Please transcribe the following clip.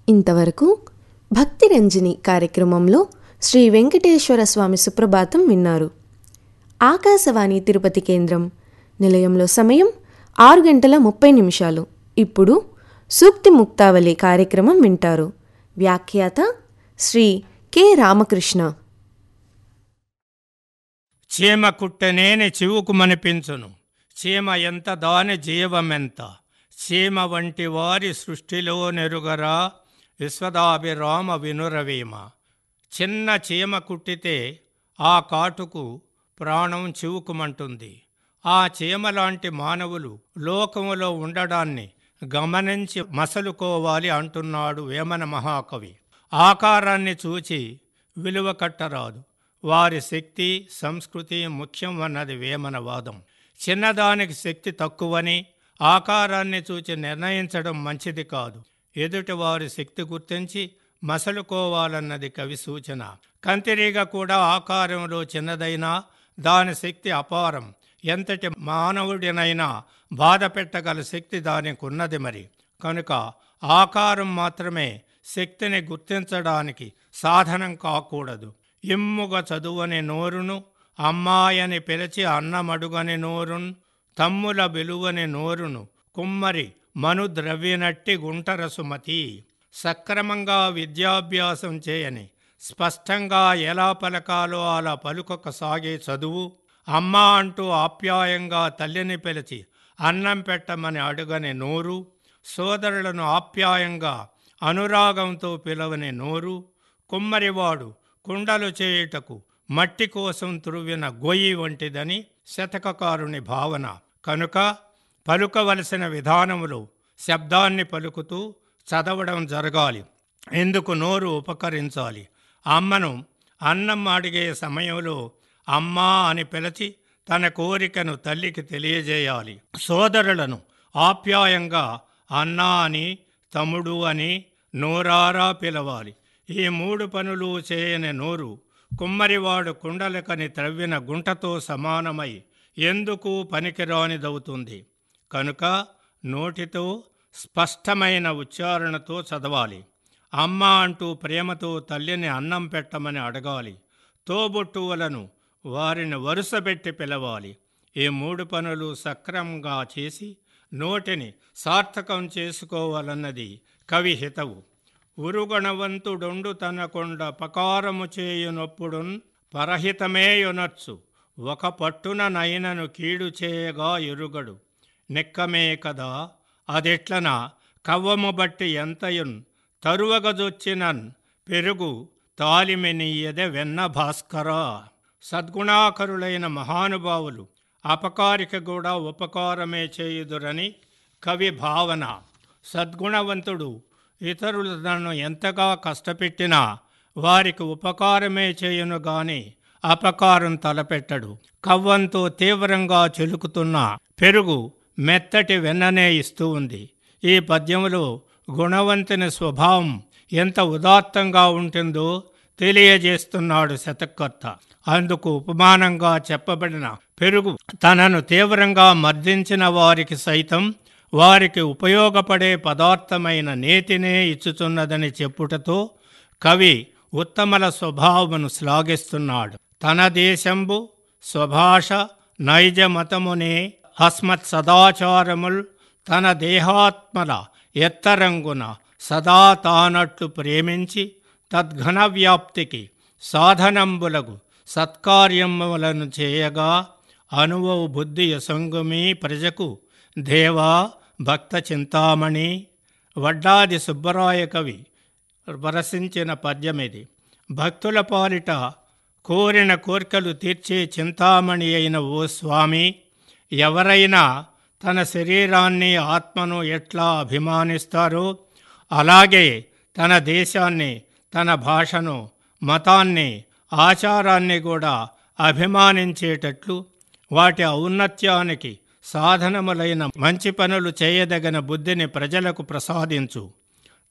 ఇంతవరకు భక్తి రంజని కార్యక్రమంలో శ్రీ వెంకటేశ్వర స్వామి సుప్రభాతం విన్నారు ఆకాశవాణి తిరుపతి కేంద్రం నిలయంలో సమయం ఆరు గంటల ముప్పై నిమిషాలు ఇప్పుడు సూక్తి ముక్తావళి కార్యక్రమం వింటారు వ్యాఖ్యాత శ్రీ కె రామకృష్ణ చీమ కుట్టనేని చివుకుమనిపించును చీమ ఎంత దాని జీవమెంత చీమ వంటి వారి సృష్టిలో నెరుగరా విశ్వదాభిరామ వినురవీమ చిన్న చీమ కుట్టితే ఆ కాటుకు ప్రాణం చివుకుమంటుంది ఆ చీమ లాంటి మానవులు లోకములో ఉండడాన్ని గమనించి మసలుకోవాలి అంటున్నాడు వేమన మహాకవి ఆకారాన్ని చూచి విలువ కట్టరాదు వారి శక్తి సంస్కృతి ముఖ్యం అన్నది వేమన వాదం చిన్నదానికి శక్తి తక్కువని ఆకారాన్ని చూచి నిర్ణయించడం మంచిది కాదు ఎదుటి వారి శక్తి గుర్తించి మసలుకోవాలన్నది కవి సూచన కంతిరీగ కూడా ఆకారంలో చిన్నదైనా దాని శక్తి అపారం ఎంతటి మానవుడినైనా బాధ పెట్టగల శక్తి దానికి ఉన్నది మరి కనుక ఆకారం మాత్రమే శక్తిని గుర్తించడానికి సాధనం కాకూడదు ఇమ్ముగ చదువని నోరును అమ్మాయని పిలిచి అన్నమడుగని నోరును తమ్ముల విలువని నోరును కుమ్మరి మను ద్రవ్యనట్టి గుంటరసుమతి సక్రమంగా విద్యాభ్యాసం చేయని స్పష్టంగా ఎలా పలకాలో అలా పలుకొక సాగే చదువు అమ్మ అంటూ ఆప్యాయంగా తల్లిని పిలిచి అన్నం పెట్టమని అడుగని నోరు సోదరులను ఆప్యాయంగా అనురాగంతో పిలవని నోరు కుమ్మరివాడు కుండలు చేయుటకు మట్టి కోసం తురువిన గొయ్యి వంటిదని శతకకారుని భావన కనుక పలుకవలసిన విధానములో శబ్దాన్ని పలుకుతూ చదవడం జరగాలి ఎందుకు నోరు ఉపకరించాలి అమ్మను అన్నం అడిగే సమయంలో అమ్మా అని పిలిచి తన కోరికను తల్లికి తెలియజేయాలి సోదరులను ఆప్యాయంగా అన్నా అని తమ్ముడు అని నోరారా పిలవాలి ఈ మూడు పనులు చేయని నోరు కుమ్మరివాడు కుండలకని త్రవ్విన గుంటతో సమానమై ఎందుకు పనికిరానిదవుతుంది కనుక నోటితో స్పష్టమైన ఉచ్చారణతో చదవాలి అమ్మ అంటూ ప్రేమతో తల్లిని అన్నం పెట్టమని అడగాలి తోబుట్టువులను వారిని వరుసపెట్టి పిలవాలి ఈ మూడు పనులు సక్రమంగా చేసి నోటిని సార్థకం చేసుకోవాలన్నది కవి హితవు ఉరుగణవంతుడొండు తన కొండ పకారము చేయునొప్పుడున్ పరహితమేయునర్చు ఒక పట్టున నైనను కీడు చేయగా ఎరుగడు నెక్కమే కదా అదెట్లన కవ్వము బట్టి ఎంతయున్ తరువగజొచ్చినన్ పెరుగు తాలిమెనీయదే వెన్న భాస్కరా సద్గుణాకరులైన మహానుభావులు అపకారిక కూడా ఉపకారమే చేయుదురని కవి భావన సద్గుణవంతుడు ఇతరులు తనను ఎంతగా కష్టపెట్టినా వారికి ఉపకారమే చేయును గాని అపకారం తలపెట్టడు కవ్వంతో తీవ్రంగా చెలుకుతున్న పెరుగు మెత్తటి వెన్ననే ఇస్తూ ఉంది ఈ పద్యములో గుణవంతుని స్వభావం ఎంత ఉదాత్తంగా ఉంటుందో తెలియజేస్తున్నాడు శతకర్త అందుకు ఉపమానంగా చెప్పబడిన పెరుగు తనను తీవ్రంగా మర్దించిన వారికి సైతం వారికి ఉపయోగపడే పదార్థమైన నేతినే ఇచ్చుతున్నదని చెప్పుటతో కవి ఉత్తమల స్వభావమును శ్లాఘిస్తున్నాడు తన దేశంబు స్వభాష నైజ మతమునే అస్మత్ సదాచారముల్ తన దేహాత్మల ఎత్తరంగున సదా తానట్లు ప్రేమించి తద్ఘన వ్యాప్తికి సాధనంబులకు సత్కార్యములను చేయగా అనువవు బుద్ధి యసంగుమి ప్రజకు దేవా భక్త చింతామణి వడ్డాది సుబ్బరాయ కవి వరసించిన పద్యమిది భక్తుల పాలిట కోరిన కోర్కెలు తీర్చే చింతామణి అయిన ఓ స్వామి ఎవరైనా తన శరీరాన్ని ఆత్మను ఎట్లా అభిమానిస్తారో అలాగే తన దేశాన్ని తన భాషను మతాన్ని ఆచారాన్ని కూడా అభిమానించేటట్లు వాటి ఔన్నత్యానికి సాధనములైన మంచి పనులు చేయదగిన బుద్ధిని ప్రజలకు ప్రసాదించు